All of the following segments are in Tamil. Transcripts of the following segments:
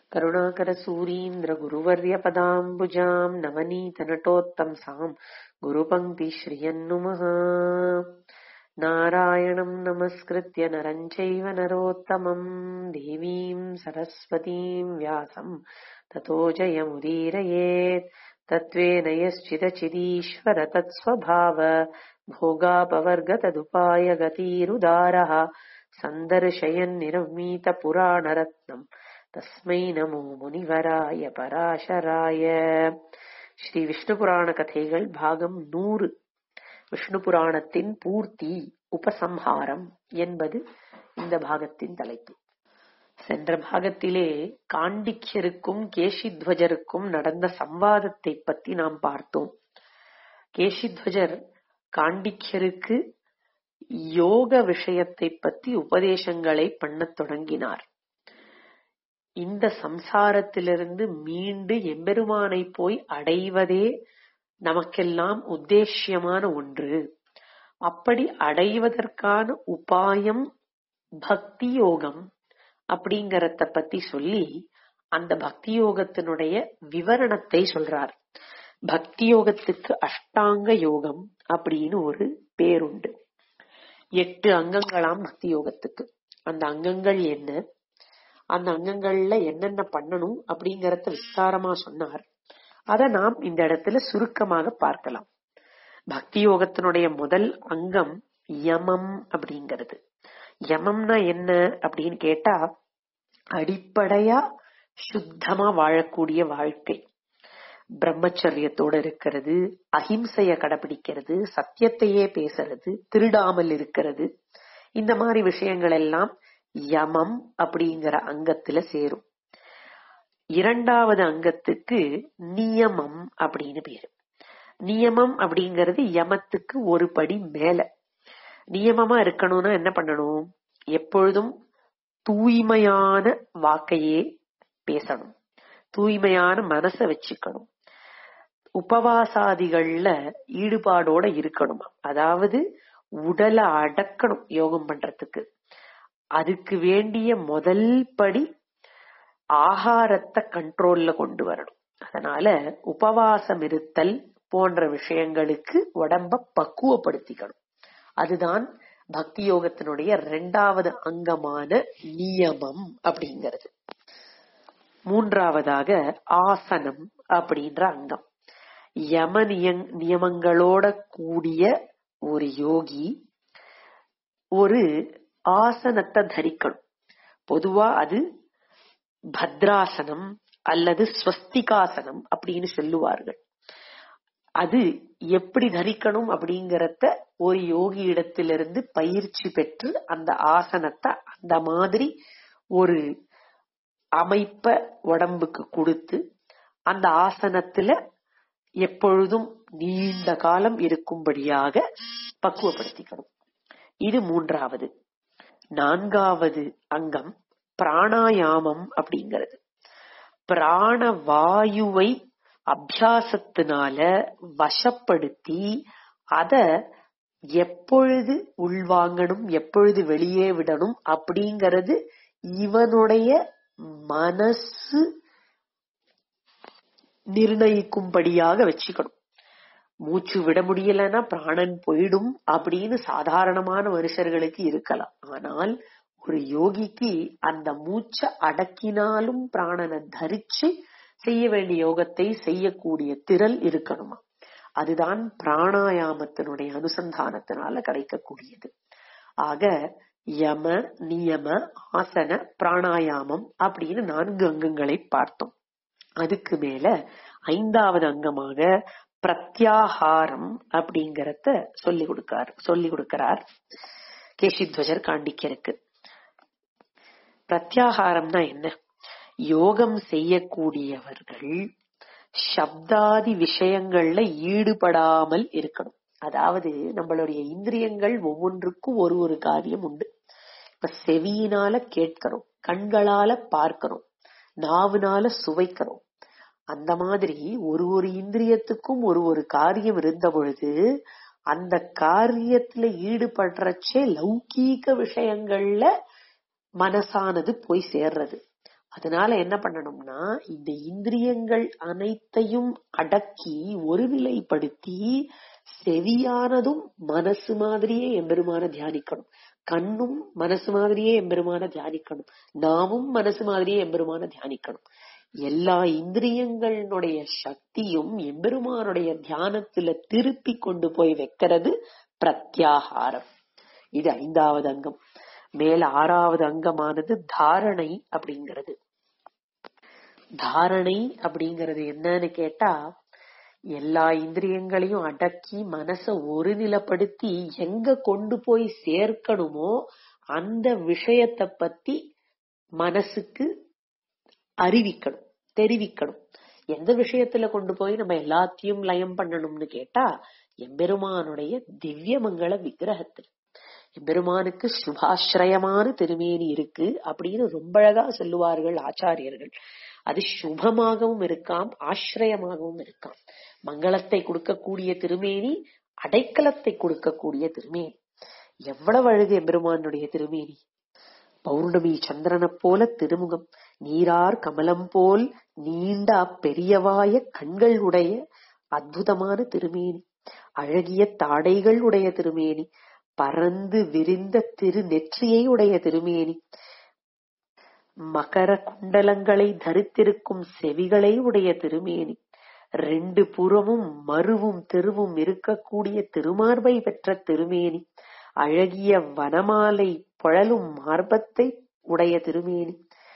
करुणाकरसूरीन्द्रगुरुवर्यपदाम्बुजाम् नवनीतनटोत्तंसाम् गुरुपङ्क्तिश्रियन्नुमः नारायणम् नमस्कृत्य नरम् चैव नरोत्तमम् देवीम् सरस्वतीम् व्यासम् ततो जयमुदीरयेत् तत्त्वेन यश्चिदचिदीश्वर तत्स्वभाव भोगापवर्गतदुपाय गतिरुदारः सन्दर्शयन्निरमीतपुराणरत्नम् தஸ்மை நமோ முனிவராய பராசராய ஸ்ரீ விஷ்ணு புராண கதைகள் பாகம் நூறு விஷ்ணு புராணத்தின் பூர்த்தி உபசம்ஹாரம் என்பது இந்த பாகத்தின் தலைப்பு சென்ற பாகத்திலே காண்டிக்யருக்கும் கேஷித்வஜருக்கும் நடந்த சம்வாதத்தை பத்தி நாம் பார்த்தோம் கேஷித்வஜர் காண்டிக்யருக்கு யோக விஷயத்தை பத்தி உபதேசங்களை பண்ணத் தொடங்கினார் இந்த சம்சாரத்திலிருந்து மீண்டு எம்பெருமானை போய் அடைவதே நமக்கெல்லாம் உத்தேசியமான ஒன்று அப்படி அடைவதற்கான உபாயம் பக்தி யோகம் அப்படிங்கறத பத்தி சொல்லி அந்த பக்தி யோகத்தினுடைய விவரணத்தை சொல்றார் பக்தி யோகத்துக்கு அஷ்டாங்க யோகம் அப்படின்னு ஒரு பேருண்டு எட்டு அங்கங்களாம் பக்தி யோகத்துக்கு அந்த அங்கங்கள் என்ன அந்த அங்கங்கள்ல என்னென்ன பண்ணணும் அப்படிங்கறத விஸ்தாரமா சொன்னார் அத நாம் இந்த இடத்துல சுருக்கமாக பார்க்கலாம் பக்தி யோகத்தினுடைய முதல் அங்கம் யமம் அப்படிங்கிறது யமம்னா என்ன அப்படின்னு கேட்டா அடிப்படையா சுத்தமா வாழக்கூடிய வாழ்க்கை பிரம்மச்சரியத்தோட இருக்கிறது அஹிம்சைய கடைபிடிக்கிறது சத்தியத்தையே பேசுறது திருடாமல் இருக்கிறது இந்த மாதிரி விஷயங்கள் எல்லாம் யமம் அப்படிங்கிற அங்கத்துல சேரும் இரண்டாவது அங்கத்துக்கு நியமம் அப்படின்னு பேரு நியமம் அப்படிங்கிறது யமத்துக்கு ஒரு படி மேல நியமமா இருக்கணும்னா என்ன பண்ணணும் எப்பொழுதும் தூய்மையான வாக்கையே பேசணும் தூய்மையான மனச வச்சுக்கணும் உபவாசாதிகள்ல ஈடுபாடோட இருக்கணுமா அதாவது உடலை அடக்கணும் யோகம் பண்றதுக்கு அதுக்கு வேண்டிய முதல் படி ஆகாரத்தை கண்ட்ரோல்ல கொண்டு வரணும் அதனால உபவாசம் இருத்தல் போன்ற விஷயங்களுக்கு உடம்ப பக்குவப்படுத்திக்கணும் அதுதான் பக்தி யோகத்தினுடைய இரண்டாவது அங்கமான நியமம் அப்படிங்கிறது மூன்றாவதாக ஆசனம் அப்படின்ற அங்கம் யம நியமங்களோட கூடிய ஒரு யோகி ஒரு ஆசனத்தை தரிக்கணும் பொதுவா அது பத்ராசனம் அல்லது ஸ்வஸ்திகாசனம் அப்படின்னு சொல்லுவார்கள் அது எப்படி தரிக்கணும் அப்படிங்கறத ஒரு யோகி இடத்திலிருந்து பயிற்சி பெற்று அந்த ஆசனத்தை அந்த மாதிரி ஒரு அமைப்ப உடம்புக்கு கொடுத்து அந்த ஆசனத்துல எப்பொழுதும் நீண்ட காலம் இருக்கும்படியாக பக்குவப்படுத்திக்கணும் இது மூன்றாவது நான்காவது அங்கம் பிராணாயாமம் அப்படிங்கிறது பிராண வாயுவை அபியாசத்தினால வசப்படுத்தி அத எப்பொழுது உள்வாங்கணும் எப்பொழுது வெளியே விடணும் அப்படிங்கறது இவனுடைய மனசு நிர்ணயிக்கும்படியாக வச்சுக்கணும் மூச்சு விட முடியலன்னா பிராணன் போயிடும் அப்படின்னு சாதாரணமான மனுஷர்களுக்கு இருக்கலாம் ஆனால் ஒரு யோகிக்கு அந்த மூச்சை அடக்கினாலும் பிராணனை தரிச்சு செய்ய வேண்டிய யோகத்தை செய்யக்கூடிய திறல் இருக்கணுமா அதுதான் பிராணாயாமத்தினுடைய அனுசந்தானத்தினால கிடைக்கக்கூடியது ஆக யம நியம ஆசன பிராணாயாமம் அப்படின்னு நான்கு அங்கங்களை பார்த்தோம் அதுக்கு மேல ஐந்தாவது அங்கமாக பிரத்யாகாரம் அப்படிங்கறத சொல்லி கொடுக்கார் சொல்லி கொடுக்கிறார் கேஷித்வஜர் காண்டிக்கருக்கு பிரத்யாகாரம்னா என்ன யோகம் செய்யக்கூடியவர்கள் சப்தாதி விஷயங்கள்ல ஈடுபடாமல் இருக்கணும் அதாவது நம்மளுடைய இந்திரியங்கள் ஒவ்வொன்றுக்கும் ஒரு ஒரு காரியம் உண்டு இப்ப செவியினால கேட்கிறோம் கண்களால பார்க்கிறோம் நாவுனால சுவைக்கிறோம் அந்த மாதிரி ஒரு ஒரு இந்திரியத்துக்கும் ஒரு ஒரு காரியம் இருந்த பொழுது அந்த காரியத்துல ஈடுபடுறச்சே லௌகீக விஷயங்கள்ல மனசானது போய் சேர்றது அதனால என்ன பண்ணணும்னா இந்த இந்திரியங்கள் அனைத்தையும் அடக்கி ஒருநிலைப்படுத்தி செவியானதும் மனசு மாதிரியே எம்பெருமான தியானிக்கணும் கண்ணும் மனசு மாதிரியே எம்பெருமான தியானிக்கணும் நாமும் மனசு மாதிரியே எம்பெருமான தியானிக்கணும் எல்லா இந்திரியங்களுடைய சக்தியும் எம்பெருமானுடைய தியானத்துல திருப்பி கொண்டு போய் வைக்கிறது பிரத்யாகாரம் இது ஐந்தாவது அங்கம் மேல ஆறாவது அங்கமானது தாரணை அப்படிங்கிறது தாரணை அப்படிங்கிறது என்னன்னு கேட்டா எல்லா இந்திரியங்களையும் அடக்கி மனச ஒருநிலைப்படுத்தி எங்க கொண்டு போய் சேர்க்கணுமோ அந்த விஷயத்தை பத்தி மனசுக்கு அறிவிக்கணும் தெரிவிக்கணும் எந்த விஷயத்துல கொண்டு போய் நம்ம எல்லாத்தையும் லயம் பண்ணணும்னு கேட்டா எம்பெருமானுடைய திவ்யமங்கள விக்கிரகத்தில் எம்பெருமானுக்கு சுபாஸ்ரயமான திருமேனி இருக்கு அப்படின்னு ரொம்ப அழகா சொல்லுவார்கள் ஆச்சாரியர்கள் அது சுபமாகவும் இருக்காம் ஆசிரயமாகவும் இருக்காம் மங்களத்தை கொடுக்கக்கூடிய திருமேனி அடைக்கலத்தை கொடுக்கக்கூடிய திருமேனி எவ்வளவு அழகு எம்பெருமானுடைய திருமேனி பௌர்ணமி சந்திரனை போல திருமுகம் நீரார் கமலம் போல் நீண்ட அப்பெரியவாய கண்கள் உடைய அற்புதமான திருமேனி அழகிய தாடைகள் உடைய திருமேனி பறந்து விரிந்த திரு நெற்றியை உடைய திருமேனி மகர குண்டலங்களை தரித்திருக்கும் செவிகளை உடைய திருமேனி ரெண்டு புறமும் மருவும் தெருவும் இருக்கக்கூடிய திருமார்பை பெற்ற திருமேனி அழகிய வனமாலை பழலும் மார்பத்தை உடைய திருமேனி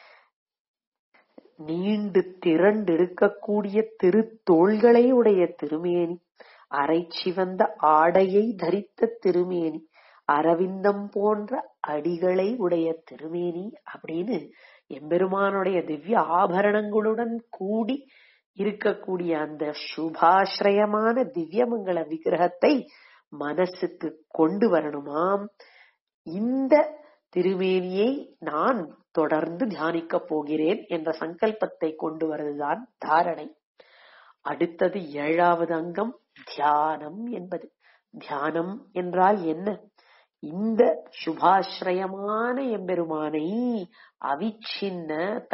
நீண்டு திரண்டிருக்கக்கூடிய திருத்தோள்களை உடைய திருமேனி அரை சிவந்த ஆடையை தரித்த திருமேனி அரவிந்தம் போன்ற அடிகளை உடைய திருமேனி அப்படின்னு எம்பெருமானுடைய திவ்ய ஆபரணங்களுடன் கூடி இருக்கக்கூடிய அந்த சுபாஸ்ரயமான திவ்யமங்கள விக்கிரகத்தை மனசுக்கு கொண்டு வரணுமாம் இந்த திருமேனியை நான் தொடர்ந்து தியானிக்க போகிறேன் என்ற சங்கல்பத்தை கொண்டு வருவதுதான் தாரணை அடுத்தது ஏழாவது அங்கம் தியானம் என்பது தியானம் என்றால் என்ன இந்த சுபாஸ்ரயமான எம்பெருமானை அவிச்சின்ன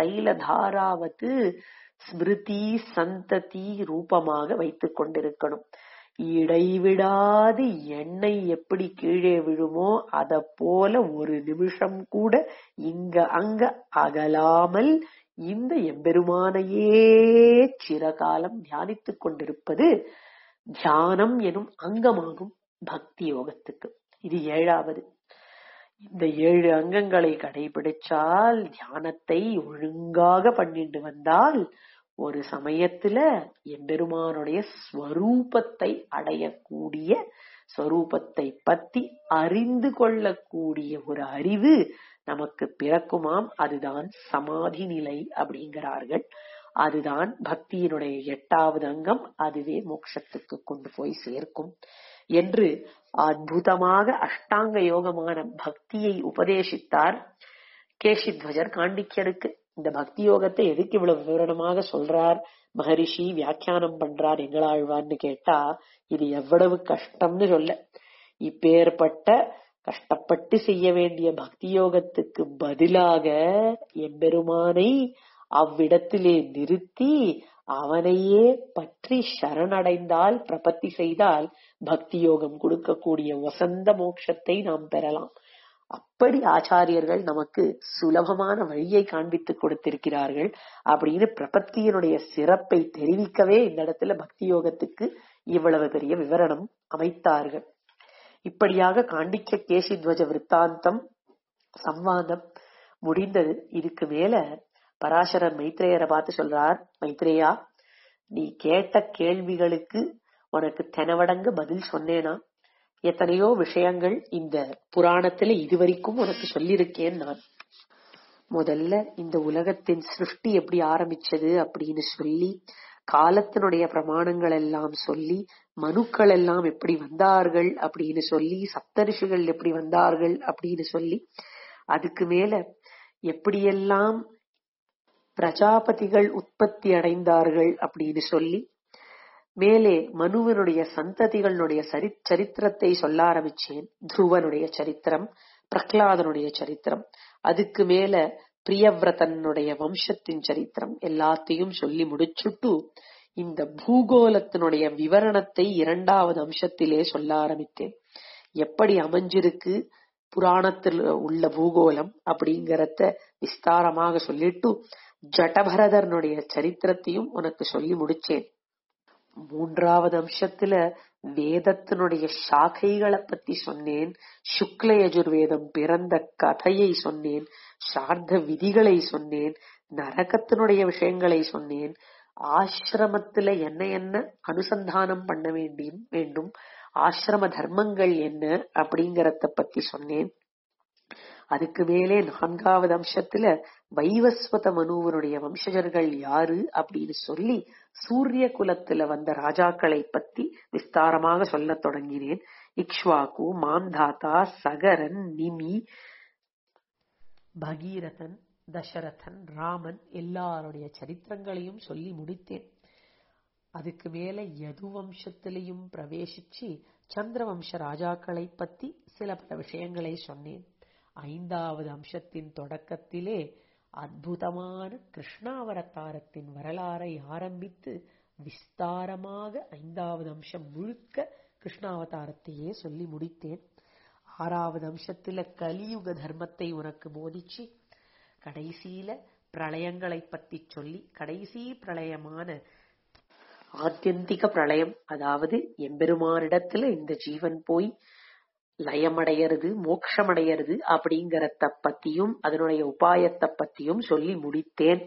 தைலதாராவது ஸ்மிருதி சந்ததி ரூபமாக வைத்துக் கொண்டிருக்கணும் இடைவிடாது எண்ணெய் எப்படி கீழே விழுமோ அத போல ஒரு நிமிஷம் கூட இங்க அங்க அகலாமல் இந்த எம்பெருமானையே சிறகாலம் தியானித்துக் கொண்டிருப்பது தியானம் எனும் அங்கமாகும் பக்தி யோகத்துக்கு இது ஏழாவது இந்த ஏழு அங்கங்களை கடைபிடிச்சால் தியானத்தை ஒழுங்காக பண்ணிட்டு வந்தால் ஒரு சமயத்துல எம்பெருமானுடைய ஸ்வரூபத்தை அடையக்கூடிய ஸ்வரூபத்தை பத்தி அறிந்து கொள்ளக்கூடிய ஒரு அறிவு நமக்கு பிறக்குமாம் அதுதான் சமாதி நிலை அப்படிங்கிறார்கள் அதுதான் பக்தியினுடைய எட்டாவது அங்கம் அதுவே மோட்சத்துக்கு கொண்டு போய் சேர்க்கும் என்று அற்புதமாக அஷ்டாங்க யோகமான பக்தியை உபதேசித்தார் கேசித்வஜர் காண்டிக்கனுக்கு இந்த பக்தி யோகத்தை எதுக்கு இவ்வளவு விவரணமாக சொல்றார் மகரிஷி வியாக்கியானம் பண்றார் எங்களாழ்வான்னு கேட்டா இது எவ்வளவு கஷ்டம்னு சொல்ல இப்பேற்பட்ட கஷ்டப்பட்டு செய்ய வேண்டிய பக்தி யோகத்துக்கு பதிலாக எம்பெருமானை அவ்விடத்திலே நிறுத்தி அவனையே பற்றி சரணடைந்தால் பிரபத்தி செய்தால் பக்தி யோகம் கொடுக்கக்கூடிய வசந்த மோட்சத்தை நாம் பெறலாம் அப்படி ஆச்சாரியர்கள் நமக்கு சுலபமான வழியை காண்பித்து கொடுத்திருக்கிறார்கள் அப்படின்னு பிரபத்தியினுடைய சிறப்பை தெரிவிக்கவே இந்த இடத்துல பக்தி யோகத்துக்கு இவ்வளவு பெரிய விவரணம் அமைத்தார்கள் இப்படியாக காண்டிக்க கேசித்வஜ விற்த்தாந்தம் சம்வாதம் முடிந்தது இதுக்கு மேல பராசரர் மைத்ரேயரை பார்த்து சொல்றார் மைத்ரேயா நீ கேட்ட கேள்விகளுக்கு உனக்கு தெனவடங்கு பதில் சொன்னேனா எத்தனையோ விஷயங்கள் இந்த புராணத்துல இதுவரைக்கும் உனக்கு சொல்லியிருக்கேன் நான் முதல்ல இந்த உலகத்தின் சிருஷ்டி எப்படி ஆரம்பிச்சது அப்படின்னு சொல்லி காலத்தினுடைய பிரமாணங்கள் எல்லாம் சொல்லி மனுக்கள் எல்லாம் எப்படி வந்தார்கள் அப்படின்னு சொல்லி சப்தரிஷிகள் எப்படி வந்தார்கள் அப்படின்னு சொல்லி அதுக்கு மேல எப்படியெல்லாம் பிரஜாபதிகள் உற்பத்தி அடைந்தார்கள் அப்படின்னு சொல்லி மேலே மனுவனுடைய சந்ததிகளுடைய சரி சரித்திரத்தை சொல்ல ஆரம்பிச்சேன் துருவனுடைய சரித்திரம் பிரகலாதனுடைய சரித்திரம் அதுக்கு மேல பிரியவ்ரதனுடைய வம்சத்தின் சரித்திரம் எல்லாத்தையும் சொல்லி முடிச்சுட்டு இந்த பூகோளத்தினுடைய விவரணத்தை இரண்டாவது அம்சத்திலே சொல்ல ஆரம்பித்தேன் எப்படி அமைஞ்சிருக்கு புராணத்தில் உள்ள பூகோளம் அப்படிங்கறத விஸ்தாரமாக சொல்லிட்டு ஜடபரதனுடைய சரித்திரத்தையும் உனக்கு சொல்லி முடிச்சேன் மூன்றாவது அம்சத்துல வேதத்தினுடைய சாக்கைகளை பத்தி சொன்னேன் சுக்ல யஜுர்வேதம் பிறந்த கதையை சொன்னேன் சார்த்த விதிகளை சொன்னேன் நரகத்தினுடைய விஷயங்களை சொன்னேன் ஆசிரமத்துல என்ன என்ன அனுசந்தானம் பண்ண வேண்டியும் வேண்டும் ஆசிரம தர்மங்கள் என்ன அப்படிங்கறத பத்தி சொன்னேன் அதுக்கு மேலே நான்காவது அம்சத்துல வைவஸ்வத மனுவனுடைய வம்சஜர்கள் யாரு அப்படின்னு சொல்லி சூரிய குலத்துல வந்த ராஜாக்களை பத்தி விஸ்தாரமாக சொல்லத் தொடங்கினேன் இக்ஷ்வாக்கு மாந்தாத்தா சகரன் நிமி பகீரதன் தசரதன் ராமன் எல்லாருடைய சரித்திரங்களையும் சொல்லி முடித்தேன் அதுக்கு மேல யது வம்சத்திலையும் பிரவேசிச்சு சந்திரவம்ச ராஜாக்களை பத்தி சில பல விஷயங்களை சொன்னேன் ஐந்தாவது அம்சத்தின் தொடக்கத்திலே அற்புதமான கிருஷ்ணாவரத்தாரத்தின் வரலாறை ஆரம்பித்து விஸ்தாரமாக ஐந்தாவது அம்சம் முழுக்க கிருஷ்ணாவதாரத்தையே சொல்லி முடித்தேன் ஆறாவது அம்சத்துல கலியுக தர்மத்தை உனக்கு போதிச்சு கடைசியில பிரளயங்களை பத்தி சொல்லி கடைசி பிரளயமான ஆத்தியந்திக பிரளயம் அதாவது எம்பெருமானிடத்துல இந்த ஜீவன் போய் லயமடையறது மோட்சமடையறது அப்படிங்கறத பத்தியும் அதனுடைய உபாயத்தை பத்தியும் சொல்லி முடித்தேன்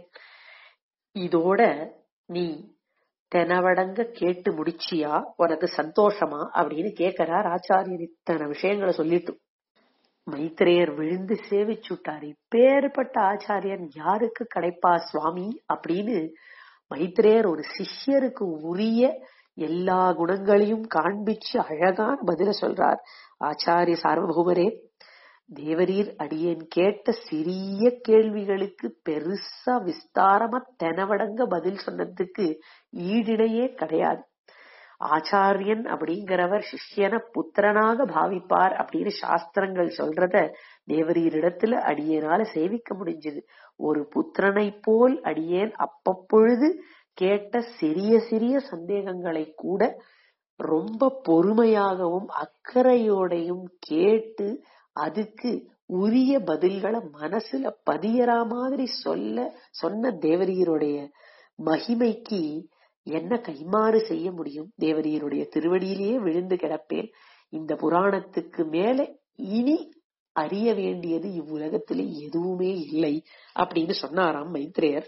இதோட நீ தெனவடங்க கேட்டு முடிச்சியா உனக்கு சந்தோஷமா அப்படின்னு கேக்குறார் ஆச்சாரியர் இத்தனை விஷயங்களை சொல்லிட்டு மைத்திரேயர் விழுந்து சேவிச்சுட்டார் இப்பேற்பட்ட ஆச்சாரியன் யாருக்கு கிடைப்பா சுவாமி அப்படின்னு மைத்திரேயர் ஒரு சிஷ்யருக்கு உரிய எல்லா குணங்களையும் காண்பிச்சு அழகான பதில சொல்றார் ஆச்சாரிய சார்வபௌமரே தேவரீர் அடியேன் கேட்ட சிறிய கேள்விகளுக்கு பெருசா விஸ்தாரமா தெனவடங்க பதில் சொன்னதுக்கு ஈடிணையே கிடையாது ஆச்சாரியன் அப்படிங்கிறவர் சிஷ்யன புத்திரனாக பாவிப்பார் அப்படின்னு சாஸ்திரங்கள் சொல்றத தேவரீரிடத்துல அடியேனால சேவிக்க முடிஞ்சது ஒரு புத்திரனை போல் அடியேன் அப்பப்பொழுது கேட்ட சிறிய சிறிய சந்தேகங்களை கூட ரொம்ப பொறுமையாகவும் அக்கறையோடையும் கேட்டு அதுக்கு உரிய பதில்களை மனசுல பதியறா மாதிரி சொல்ல சொன்ன தேவரீருடைய மகிமைக்கு என்ன கைமாறு செய்ய முடியும் தேவரீருடைய திருவடியிலேயே விழுந்து கிடப்பேன் இந்த புராணத்துக்கு மேல இனி அறிய வேண்டியது இவ்வுலகத்திலே எதுவுமே இல்லை அப்படின்னு சொன்னாராம் மைத்ரேயர்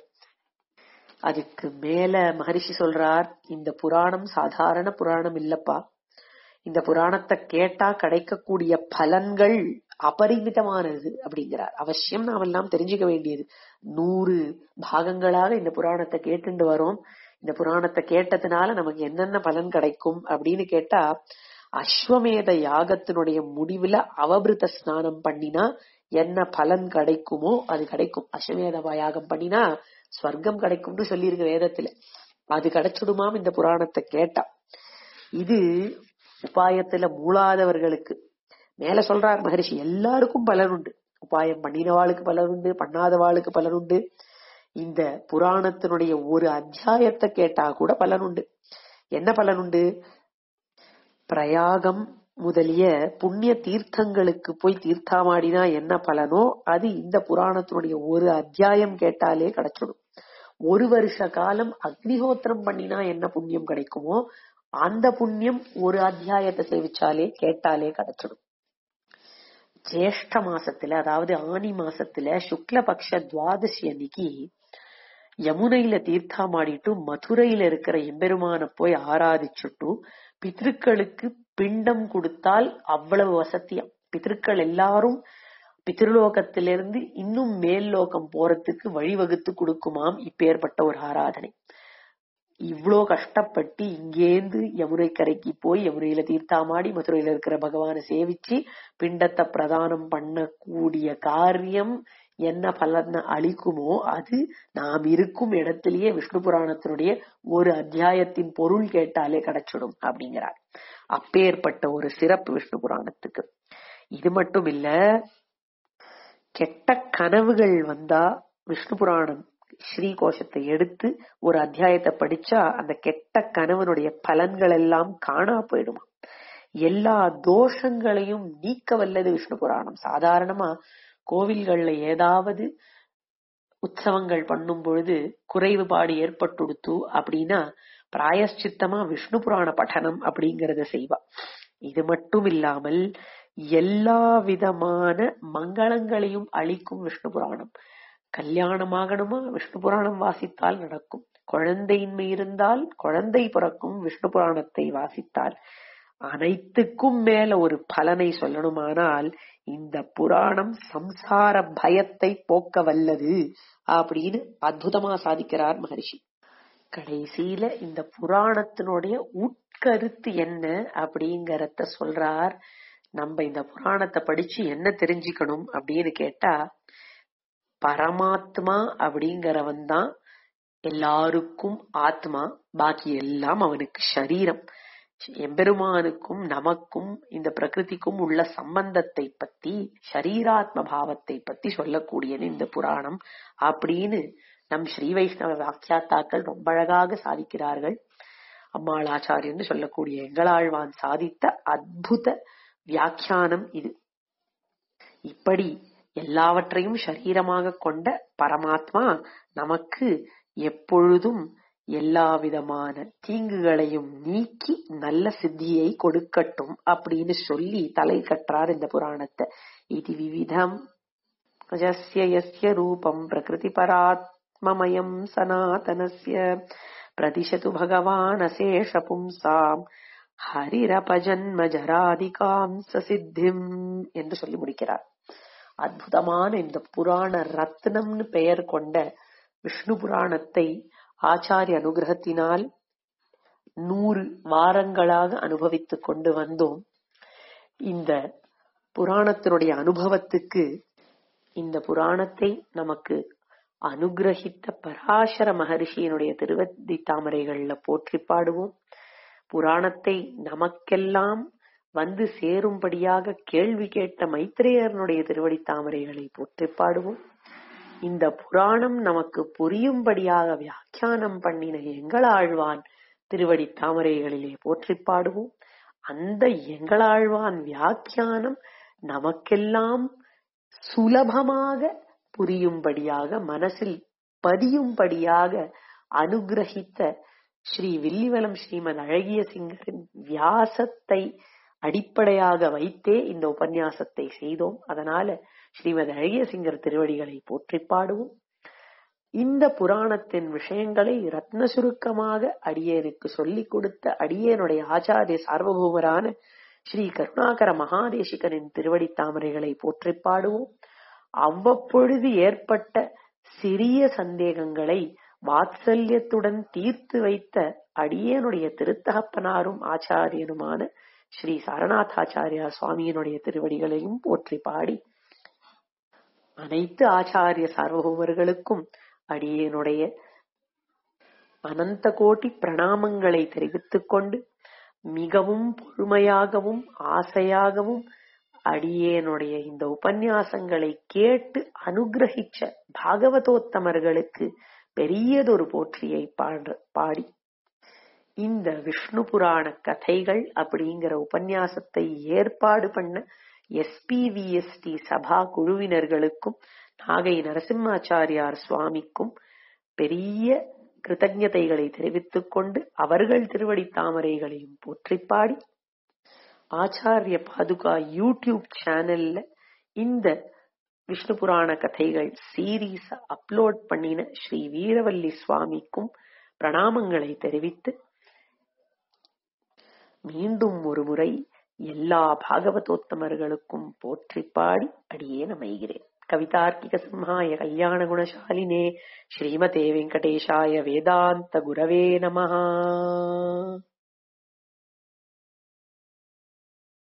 அதுக்கு மேல மகரிஷி சொல்றார் இந்த புராணம் சாதாரண புராணம் இல்லப்பா இந்த புராணத்தை கேட்டா கிடைக்கக்கூடிய பலன்கள் அபரிமிதமானது அப்படிங்கிறார் அவசியம் நாம் எல்லாம் தெரிஞ்சுக்க வேண்டியது நூறு பாகங்களாக இந்த புராணத்தை கேட்டுண்டு வரோம் இந்த புராணத்தை கேட்டதுனால நமக்கு என்னென்ன பலன் கிடைக்கும் அப்படின்னு கேட்டா அஸ்வமேத யாகத்தினுடைய முடிவுல அவபிருத ஸ்நானம் பண்ணினா என்ன பலன் கிடைக்குமோ அது கிடைக்கும் அஸ்வமேத யாகம் பண்ணினா ஸ்வர்க்கம் கிடைக்கும்னு சொல்லியிருக்கு வேதத்துல அது கிடைச்சிடுமாம் இந்த புராணத்தை கேட்டா இது உபாயத்துல மூளாதவர்களுக்கு மேல சொல்றார் மகரிஷி எல்லாருக்கும் பலன் உண்டு உபாயம் பண்ணினவாளுக்கு பலன் உண்டு பண்ணாதவாளுக்கு பலன் உண்டு இந்த புராணத்தினுடைய ஒரு அத்தியாயத்தை கேட்டா கூட பலன் உண்டு என்ன பலன் உண்டு பிரயாகம் முதலிய புண்ணிய தீர்த்தங்களுக்கு போய் தீர்த்தாமாடினா என்ன பலனோ அது இந்த புராணத்தினுடைய ஒரு அத்தியாயம் கேட்டாலே கிடைச்சிடும் ஒரு வருஷ காலம் அக்னிஹோத்திரம் பண்ணினா என்ன புண்ணியம் கிடைக்குமோ அந்த புண்ணியம் ஒரு அத்தியாயத்தை சேவிச்சாலே கேட்டாலே கிடைச்சிடும் ஜேஷ்ட மாசத்துல அதாவது ஆனி மாசத்துல சுக்லபக்ஷ துவாதசி அன்னைக்கு யமுனையில தீர்த்தாமாடிட்டு மதுரையில இருக்கிற எம்பெருமான போய் ஆராதிச்சுட்டு பித்ருக்களுக்கு பிண்டம் கொடுத்தால் அவ்வளவு வசதியா பித்ருக்கள் எல்லாரும் பித்ருலோகத்திலிருந்து இன்னும் மேல் லோகம் போறதுக்கு வழிவகுத்து கொடுக்குமாம் இப்பேற்பட்ட ஒரு ஆராதனை இவ்ளோ கஷ்டப்பட்டு இங்கேந்து யமுனை கரைக்கு போய் யமுனையில தீர்த்தாமாடி மதுரையில இருக்கிற பகவானை சேவிச்சு பிண்டத்தை பிரதானம் பண்ணக்கூடிய காரியம் என்ன பலனை அளிக்குமோ அது நாம் இருக்கும் இடத்திலேயே விஷ்ணு புராணத்தினுடைய ஒரு அத்தியாயத்தின் பொருள் கேட்டாலே கிடைச்சிடும் அப்படிங்கிறார் அப்பேற்பட்ட ஒரு சிறப்பு விஷ்ணு புராணத்துக்கு இது மட்டும் இல்ல கெட்ட கனவுகள் வந்தா விஷ்ணு புராணம் ஸ்ரீகோஷத்தை எடுத்து ஒரு அத்தியாயத்தை படிச்சா அந்த கெட்ட கனவனுடைய பலன்கள் எல்லாம் காணா போயிடுமா எல்லா தோஷங்களையும் நீக்க வல்லது விஷ்ணு புராணம் சாதாரணமா கோவில்கள்ல ஏதாவது உற்சவங்கள் பண்ணும் பொழுது குறைவுபாடு ஏற்பட்டுடுத்து அப்படின்னா பிராயஷ்சித்தமா விஷ்ணு புராண பఠனம் அப்படிங்கறத செய்வா இது மட்டும் இல்லாமல் எல்லா விதமான மங்களங்களையும் அளிக்கும் விஷ்ணு புராணம் கல்யாணமாகணுமா விஷ்ணு புராணம் வாசித்தால் நடக்கும் குழந்தையின்மை இருந்தால் குழந்தை பிறக்கும் விஷ்ணு புராணத்தை வாசித்தால் அனைத்துக்கும் மேல ஒரு பலனை சொல்லணுமானால் இந்த புராணம் சம்சார பயத்தை போக்க வல்லது அப்படின்னு அற்புதமா சாதிக்கிறார் மகரிஷி கடைசியில இந்த புராணத்தினுடைய உட்கருத்து என்ன அப்படிங்கறத சொல்றார் நம்ம இந்த புராணத்தை படிச்சு என்ன தெரிஞ்சுக்கணும் அப்படின்னு கேட்டா பரமாத்மா அப்படிங்கிறவன் தான் எல்லாருக்கும் ஆத்மா பாக்கி எல்லாம் அவனுக்கு சரீரம் எம்பெருமானுக்கும் நமக்கும் இந்த பிரகிருதிக்கும் உள்ள சம்பந்தத்தை பத்தி ஷரீராத்ம பாவத்தை பத்தி சொல்லக்கூடியது இந்த புராணம் அப்படின்னு நம் ஸ்ரீ வைஷ்ணவ வாக்கியாத்தாக்கள் ரொம்ப அழகாக சாதிக்கிறார்கள் அம்மாள் ஆச்சாரியன்னு சொல்லக்கூடிய எங்களாழ்வான் சாதித்த அத்புத வியாக்கியானம் இது இப்படி எல்லாவற்றையும் சரீரமாக கொண்ட பரமாத்மா நமக்கு எப்பொழுதும் எல்லா விதமான தீங்குகளையும் நீக்கி நல்ல சித்தியை கொடுக்கட்டும் அப்படின்னு சொல்லி தலை கற்றார் இந்த புராணத்தை இது விவிதம் ஜஸ்ய யஸ்ய ரூபம் பிரகிருதி பராத்மமயம் சனாதனஸ்ய பிரதிஷது பகவான் அசேஷ பும்சாம் ஹரிரபஜன்ம ஜராதிகாம் சசித்திம் என்று சொல்லி முடிக்கிறார் அற்புதமான இந்த புராண ரத்னம்னு பெயர் கொண்ட விஷ்ணு புராணத்தை ஆச்சாரிய அனுகிரகத்தினால் நூறு வாரங்களாக அனுபவித்துக் கொண்டு வந்தோம் இந்த புராணத்தினுடைய அனுபவத்துக்கு இந்த புராணத்தை நமக்கு அனுகிரகித்த பராசர மகரிஷியினுடைய திருவதி தாமரைகள்ல போற்றி பாடுவோம் புராணத்தை நமக்கெல்லாம் வந்து சேரும்படியாக கேள்வி கேட்ட மைத்ரேயர்னுடைய திருவடி தாமரைகளை போற்றி பாடுவோம் இந்த புராணம் நமக்கு புரியும்படியாக வியாக்கியானம் பண்ணின எங்களாழ்வான் திருவடி தாமரைகளிலே போற்றி பாடுவோம் அந்த எங்களாழ்வான் வியாக்கியானம் நமக்கெல்லாம் சுலபமாக புரியும்படியாக மனசில் பதியும்படியாக அனுகிரகித்த ஸ்ரீ வில்லிவலம் ஸ்ரீமத் அழகிய சிங்கரின் வியாசத்தை அடிப்படையாக வைத்தே இந்த உபன்யாசத்தை செய்தோம் அதனால ஸ்ரீமத் அழகிய சிங்கர் திருவடிகளை போற்றி பாடுவோம் இந்த புராணத்தின் விஷயங்களை ரத்ன சுருக்கமாக அடியேனுக்கு சொல்லிக் கொடுத்த அடியேனுடைய ஆச்சாரிய சார்வபௌமரான ஸ்ரீ கருணாகர மகாதேசிகனின் திருவடி தாமரைகளை போற்றி பாடுவோம் அவ்வப்பொழுது ஏற்பட்ட சிறிய சந்தேகங்களை வாத்சல்யத்துடன் தீர்த்து வைத்த அடியேனுடைய திருத்தகப்பனாரும் ஆச்சாரியனுமான ஸ்ரீ சாரநாதாச்சாரியா சுவாமியினுடைய திருவடிகளையும் போற்றி பாடி அனைத்து ஆச்சாரிய சார்வபௌமர்களுக்கும் அடியேனுடைய அனந்த கோட்டி பிரணாமங்களை தெரிவித்துக் கொண்டு மிகவும் பொறுமையாகவும் ஆசையாகவும் அடியேனுடைய இந்த உபன்யாசங்களை கேட்டு அனுகிரகிச்ச பாகவதோத்தமர்களுக்கு பெரியதொரு போற்றியை பாடு பாடி இந்த விஷ்ணு புராண கதைகள் அப்படிங்கிற உபன்யாசத்தை ஏற்பாடு பண்ண எஸ்பிவிஎஸ்டி சபா குழுவினர்களுக்கும் நாகை நரசிம்மாச்சாரியார் சுவாமிக்கும் பெரிய கிருத்தஜதைகளை தெரிவித்துக் கொண்டு அவர்கள் திருவடி தாமரைகளையும் போற்றி பாடி ஆச்சாரிய பாதுகா யூடியூப் சேனல்ல இந்த விஷ்ணு புராண கதைகள் சீரீஸ் அப்லோட் பண்ணின ஸ்ரீ வீரவல்லி சுவாமிக்கும் பிரணாமங்களை தெரிவித்து மீண்டும் ஒரு முறை எல்லா பாகவதோத்தமர்களுக்கும் போற்றி பாடி அடியே அமைகிறேன் கவிதார்க்கிக சிம்ஹாய கல்யாண குணசாலினே ஸ்ரீமதே வெங்கடேஷாய வேதாந்த குரவே நமஹா